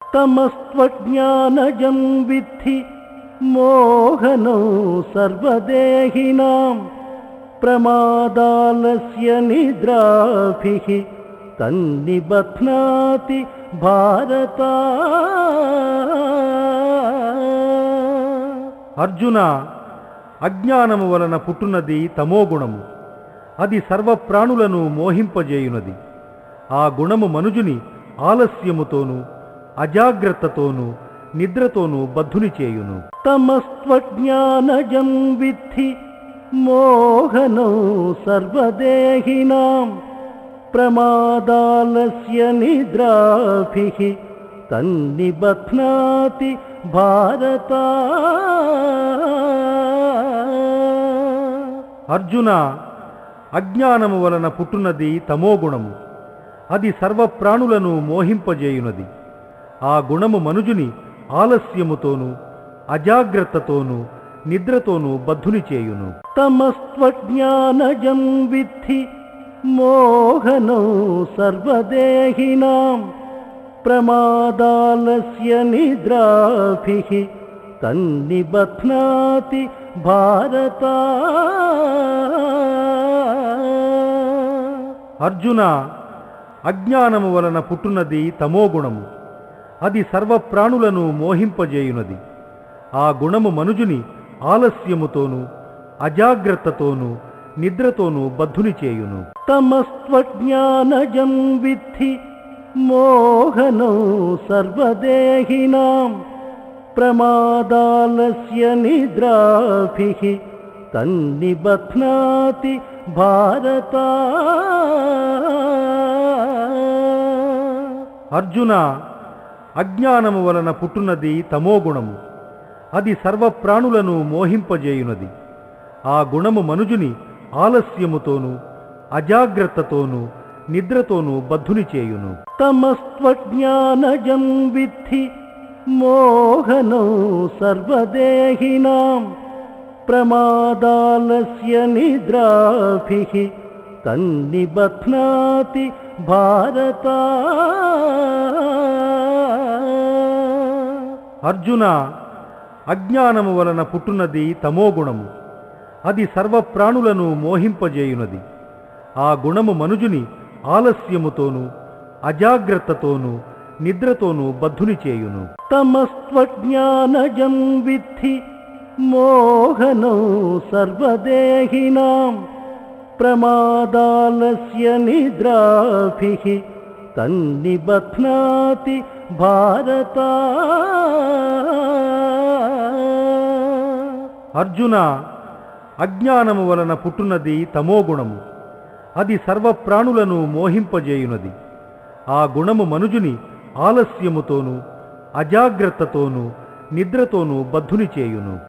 తమస్త్వజ్ఞానజం విద్ధి మోహనం సర్వదేహినాం ప్రమాదాలస్య నిద్రాభిః తన్నిబధ్నాతి భారత అర్జున అజ్ఞానము వలన పుట్టున్నది తమోగుణము అది సర్వప్రాణులను మోహింపజేయునది ఆ గుణము మనుజుని ఆలస్యముతోనూ అజాగ్రత్తతోనూ నిద్రతోనూ బద్ధుని చేయును తమస్త్వజ్ఞానజం విద్ధి మోహనం సర్వదేహినాం ప్రమాదాలస్య నిద్రాభిః తన్నిబధ్నాతి భారత అర్జున అజ్ఞానము వలన పుట్టున్నది తమోగుణము అది సర్వప్రాణులను మోహింపజేయునది ఆ గుణము మనుజుని ఆలస్యముతోనూ అజాగ్రత్తతోనూ నిద్రతోనూ బద్ధుని చేయును తమస్త్వజ్ఞానజం విద్ధి మోహనం సర్వదేహినాం ప్రమాదాలస్య నిద్రాభిః తన్నిబధ్నాతి భారత అర్జున అజ్ఞానము వలన పుట్టున్నది తమోగుణము అది సర్వప్రాణులను మోహింపజేయునది ఆ గుణము మనుజుని ఆలస్యముతోనూ అజాగ్రత్తతోనూ నిద్రతోనూ బద్ధుని చేయును తమస్త్వజ్ఞానజం విద్ధి మోహనం సర్వదేహినాం ప్రమాదాలస్య నిద్రాభిః తన్నిబధ్నాతి భారత అర్జున అజ్ఞానము వలన పుట్టున్నది తమోగుణము అది సర్వప్రాణులను మోహింపజేయునది ఆ గుణము మనుజుని ఆలస్యముతోనూ అజాగ్రత్తతోనూ నిద్రతోనూ బద్ధుని చేయును తమస్త్వజ్ఞానజం విద్ధి మోహనం సర్వదేహినాం ప్రమాదాలస్య నిద్రాభిః తన్నిబధ్నాతి భారత అర్జున అజ్ఞానము వలన పుట్టున్నది తమోగుణము అది సర్వప్రాణులను మోహింపజేయునది ఆ గుణము మనుజుని ఆలస్యముతోనూ అజాగ్రత్తతోనూ నిద్రతోనూ బద్ధుని చేయును తమస్త్వజ్ఞానజం విద్ధి మోహనం సర్వదేహినాం ప్రమాదాలస్య నిద్రాభిః తన్నిబధ్నాతి భారత అర్జున అజ్ఞానము వలన పుట్టున్నది తమోగుణము అది సర్వప్రాణులను మోహింపజేయునది ఆ గుణము మనుజుని ఆలస్యముతోనూ అజాగ్రత్తతోనూ నిద్రతోనూ బద్ధుని చేయును